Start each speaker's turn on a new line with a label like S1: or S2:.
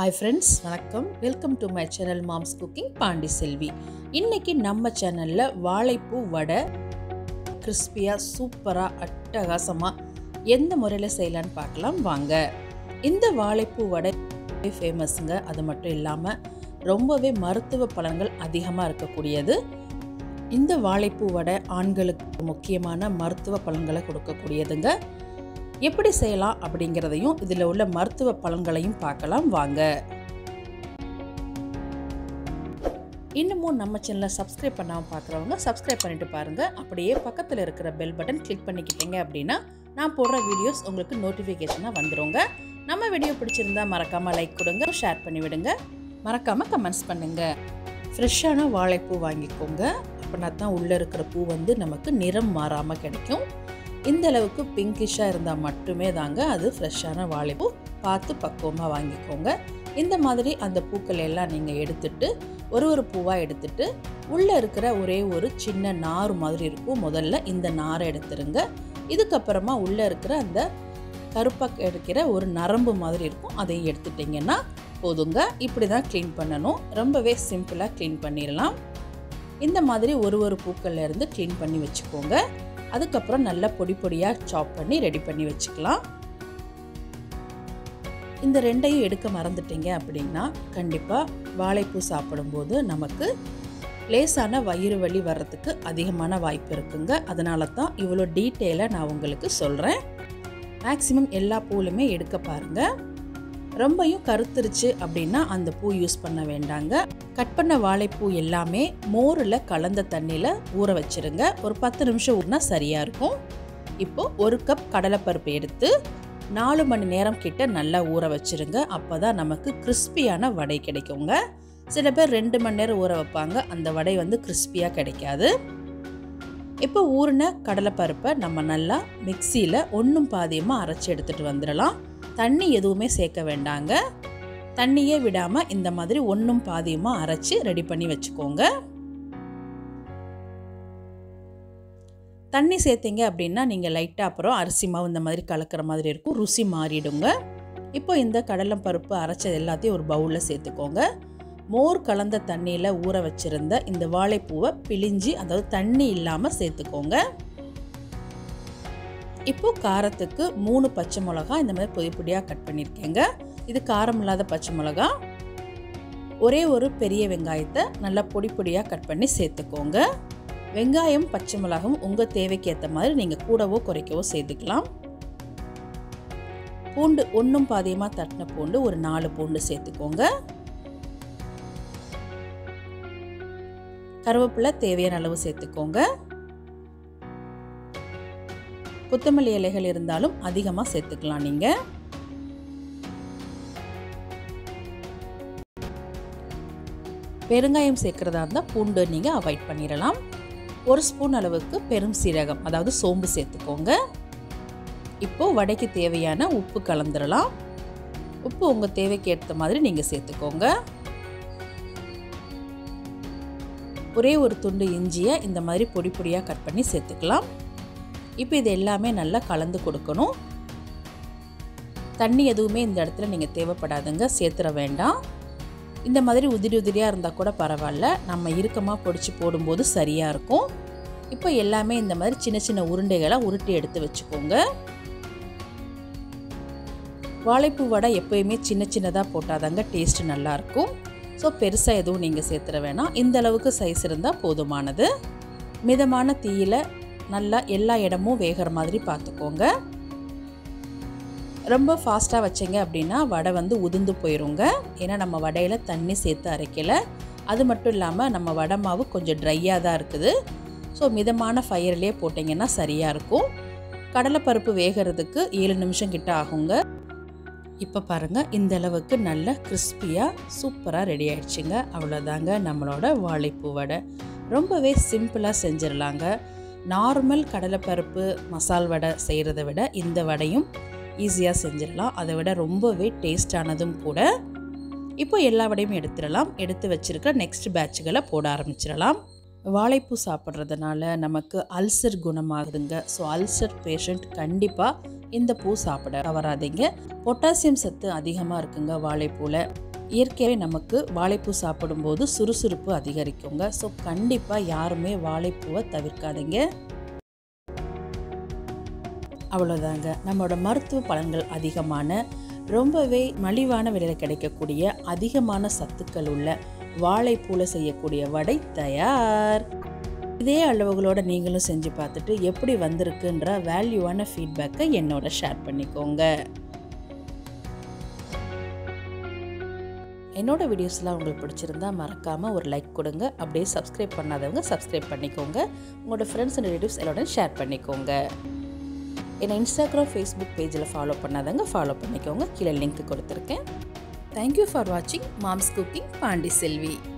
S1: hi friends வணக்கம் welcome to my channel mom's cooking Pandi Selvi இன்னைக்கு நம்ம சேனலில் வாழைப்பூ வடை கிறிஸ்பியாக சூப்பராக அட்டகாசமாக எந்த முறையில் செய்யலான்னு பார்க்கலாம் வாங்க இந்த வாழைப்பூ வடை ஃபேமஸுங்க அது மட்டும் இல்லாமல் ரொம்பவே மருத்துவ பலன்கள் அதிகமாக இருக்கக்கூடியது இந்த வாழைப்பூ வடை ஆண்களுக்கு முக்கியமான மருத்துவ பலன்களை கொடுக்கக்கூடியதுங்க எப்படி செய்யலாம் அப்படிங்கிறதையும் இதில் உள்ள மருத்துவ பலன்களையும் பார்க்கலாம் வாங்க இன்னமும் நம்ம சேனலை சப்ஸ்கிரைப் பண்ணாமல் பார்க்குறவங்க சப்ஸ்கிரைப் பண்ணிட்டு பாருங்கள் அப்படியே பக்கத்தில் இருக்கிற பெல் பட்டன் கிளிக் பண்ணிக்கிட்டீங்க அப்படின்னா நான் போடுற வீடியோஸ் உங்களுக்கு நோட்டிஃபிகேஷனாக வந்துருங்க நம்ம வீடியோ பிடிச்சிருந்தா மறக்காமல் லைக் கொடுங்க ஷேர் பண்ணி விடுங்க மறக்காமல் கமெண்ட்ஸ் பண்ணுங்கள் ஃப்ரெஷ்ஷான வாழைப்பூ வாங்கிக்கோங்க அப்படின்னா தான் உள்ளே இருக்கிற பூ வந்து நமக்கு நிறம் மாறாமல் கிடைக்கும் இந்த அளவுக்கு பிங்கிஷாக இருந்தால் மட்டுமே தாங்க அது ஃப்ரெஷ்ஷான வாழைப்பூ பார்த்து பக்குவமாக வாங்கிக்கோங்க இந்த மாதிரி அந்த பூக்களை எல்லாம் நீங்கள் எடுத்துட்டு ஒரு ஒரு பூவாக எடுத்துட்டு உள்ளே இருக்கிற ஒரே ஒரு சின்ன நார் மாதிரி இருக்கும் முதல்ல இந்த நாரை எடுத்துருங்க இதுக்கப்புறமா உள்ளே இருக்கிற அந்த கருப்பாக எடுக்கிற ஒரு நரம்பு மாதிரி இருக்கும் அதையும் எடுத்துட்டிங்கன்னா போதுங்க இப்படி தான் க்ளீன் பண்ணணும் ரொம்பவே சிம்பிளாக க்ளீன் பண்ணிடலாம் இந்த மாதிரி ஒரு ஒரு பூக்கள்ல இருந்து க்ளீன் பண்ணி வச்சுக்கோங்க அதுக்கப்புறம் நல்லா பொடி பொடியாக சாப் பண்ணி ரெடி பண்ணி வச்சுக்கலாம் இந்த ரெண்டையும் எடுக்க மறந்துட்டீங்க அப்படின்னா கண்டிப்பாக வாழைப்பூ சாப்பிடும்போது நமக்கு லேசான வயிறு வலி வர்றதுக்கு அதிகமான வாய்ப்பு இருக்குங்க அதனால தான் இவ்வளோ டீட்டெயிலாக நான் உங்களுக்கு சொல்கிறேன் மேக்ஸிமம் எல்லா பூலுமே எடுக்க பாருங்கள் ரொம்பையும் கருத்துருச்சு அப்படின்னா அந்த பூ யூஸ் பண்ண வேண்டாங்க கட் பண்ண வாழைப்பூ எல்லாமே மோரில் கலந்த தண்ணியில் ஊற வச்சிருங்க ஒரு பத்து நிமிஷம் ஊறினா சரியாக இருக்கும் இப்போ ஒரு கப் கடலைப்பருப்பு எடுத்து நாலு மணி நேரம் கிட்ட நல்லா ஊற வச்சிருங்க அப்போ தான் நமக்கு கிறிஸ்பியான வடை கிடைக்குங்க சில பேர் ரெண்டு மணி நேரம் ஊற வைப்பாங்க அந்த வடை வந்து கிறிஸ்பியாக கிடைக்காது இப்போ ஊறின கடலைப்பருப்பை நம்ம நல்லா மிக்சியில் ஒன்றும் பாதியமாக அரைச்சி எடுத்துகிட்டு வந்துடலாம் தண்ணி எதுவுமே சேர்க்க வேண்டாங்க தண்ணியே விடாமல் இந்த மாதிரி ஒன்றும் பாதியமாக அரைச்சி ரெடி பண்ணி வச்சுக்கோங்க தண்ணி சேர்த்திங்க அப்படின்னா நீங்கள் லைட்டாக அப்புறம் அரிசி மாவு இந்த மாதிரி கலக்கிற மாதிரி இருக்கும் ருசி மாறிடுங்க இப்போ இந்த கடலை பருப்பு அரைச்சது எல்லாத்தையும் ஒரு பவுலில் சேர்த்துக்கோங்க மோர் கலந்த தண்ணியில் ஊற வச்சுருந்த இந்த வாழைப்பூவை பிழிஞ்சு அதாவது தண்ணி இல்லாமல் சேர்த்துக்கோங்க இப்போ காரத்துக்கு மூணு பச்சை மிளகா இந்த மாதிரி பொடி பொடியாக கட் பண்ணியிருக்கேங்க இது காரம் இல்லாத பச்சை மிளகா ஒரே ஒரு பெரிய வெங்காயத்தை நல்லா பொடி பொடியாக கட் பண்ணி சேர்த்துக்கோங்க வெங்காயம் பச்சை மிளகும் உங்கள் தேவைக்கு ஏற்ற மாதிரி நீங்கள் கூடவோ குறைக்கவோ சேர்த்துக்கலாம் பூண்டு ஒன்றும் பாதியமாக தட்டின பூண்டு ஒரு நாலு பூண்டு சேர்த்துக்கோங்க கருவேப்பிலை தேவையான அளவு சேர்த்துக்கோங்க கொத்தமல்லி இலைகள் இருந்தாலும் அதிகமாக சேர்த்துக்கலாம் நீங்கள் பெருங்காயம் சேர்க்குறதா இருந்தால் பூண்டு நீங்கள் அவாய்ட் பண்ணிடலாம் ஒரு ஸ்பூன் அளவுக்கு பெரும் சீரகம் அதாவது சோம்பு சேர்த்துக்கோங்க இப்போது வடைக்கு தேவையான உப்பு கலந்துடலாம் உப்பு உங்கள் தேவைக்கு ஏற்ற மாதிரி நீங்கள் சேர்த்துக்கோங்க ஒரே ஒரு துண்டு இஞ்சியை இந்த மாதிரி பொடி பொடியாக கட் பண்ணி சேர்த்துக்கலாம் இப்போ இது எல்லாமே நல்லா கலந்து கொடுக்கணும் தண்ணி எதுவுமே இந்த இடத்துல நீங்கள் தேவைப்படாதுங்க சேர்த்துற வேண்டாம் இந்த மாதிரி உதிரி உதிரியாக இருந்தால் கூட பரவாயில்ல நம்ம இறுக்கமாக பொடிச்சு போடும்போது சரியாக இருக்கும் இப்போ எல்லாமே இந்த மாதிரி சின்ன சின்ன உருண்டைகளாக உருட்டி எடுத்து வச்சுக்கோங்க வாழைப்பூ வடை எப்போயுமே சின்ன சின்னதாக போட்டாதாங்க டேஸ்ட்டு நல்லாயிருக்கும் ஸோ பெருசாக எதுவும் நீங்கள் சேர்த்துற வேணாம் இந்த அளவுக்கு சைஸ் இருந்தால் போதுமானது மிதமான தீயில் நல்லா எல்லா இடமும் வேகிற மாதிரி பார்த்துக்கோங்க ரொம்ப ஃபாஸ்ட்டாக வச்சிங்க அப்படின்னா வடை வந்து உதிர்ந்து போயிடுங்க ஏன்னா நம்ம வடையில் தண்ணி சேர்த்து அரைக்கலை அது மட்டும் இல்லாமல் நம்ம வடை மாவு கொஞ்சம் ட்ரையாக தான் இருக்குது ஸோ மிதமான ஃபயர்லேயே போட்டிங்கன்னா சரியாக இருக்கும் கடலைப்பருப்பு வேகிறதுக்கு ஏழு நிமிஷம் கிட்ட ஆகுங்க இப்போ பாருங்கள் இந்த அளவுக்கு நல்ல கிறிஸ்பியாக சூப்பராக ரெடி ஆயிடுச்சுங்க அவ்வளோதாங்க நம்மளோட வாழைப்பூ வடை ரொம்பவே சிம்பிளாக செஞ்சிடலாங்க நார்மல் கடலைப்பருப்பு மசால் வடை செய்கிறத விட இந்த வடையும் ஈஸியாக செஞ்சிடலாம் அதை விட ரொம்பவே டேஸ்டானதும் கூட இப்போ எல்லா வடையும் எடுத்துடலாம் எடுத்து வச்சுருக்க நெக்ஸ்ட் பேட்சுகளை போட ஆரம்பிச்சிடலாம் வாழைப்பூ சாப்பிட்றதுனால நமக்கு அல்சர் குணமாகுதுங்க ஸோ அல்சர் பேஷண்ட் கண்டிப்பாக இந்த பூ சாப்பிட தவறாதீங்க பொட்டாசியம் சத்து அதிகமாக இருக்குங்க வாழைப்பூவில் இயற்கையாகவே நமக்கு வாழைப்பூ சாப்பிடும்போது சுறுசுறுப்பு அதிகரிக்குங்க ஸோ கண்டிப்பாக யாருமே வாழைப்பூவை தவிர்க்காதீங்க அவ்வளோதாங்க நம்மளோட மருத்துவ பலன்கள் அதிகமான ரொம்பவே மலிவான விலையில் கிடைக்கக்கூடிய அதிகமான சத்துக்கள் உள்ள வாழைப்பூவில் செய்யக்கூடிய வடை தயார் இதே அளவுகளோட நீங்களும் செஞ்சு பார்த்துட்டு எப்படி வந்திருக்குன்ற வேல்யூவான ஃபீட்பேக்கை என்னோட ஷேர் பண்ணிக்கோங்க என்னோட வீடியோஸ்லாம் உங்களுக்கு பிடிச்சிருந்தா மறக்காமல் ஒரு லைக் கொடுங்க அப்படியே சப்ஸ்கிரைப் பண்ணாதவங்க சப்ஸ்கிரைப் பண்ணிக்கோங்க உங்களோட ஃப்ரெண்ட்ஸ் அண்ட் ரிலேட்டிவ்ஸ் எல்லாரோட ஷேர் பண்ணிக்கோங்க என்னை இன்ஸ்டாகிராம் ஃபேஸ்புக் பேஜில் ஃபாலோ பண்ணாதவங்க ஃபாலோ பண்ணிக்கோங்க கீழே லிங்க் கொடுத்துருக்கேன் தேங்க்யூ ஃபார் வாட்சிங் மாம்ஸ் குக்கிங் பாண்டி செல்வி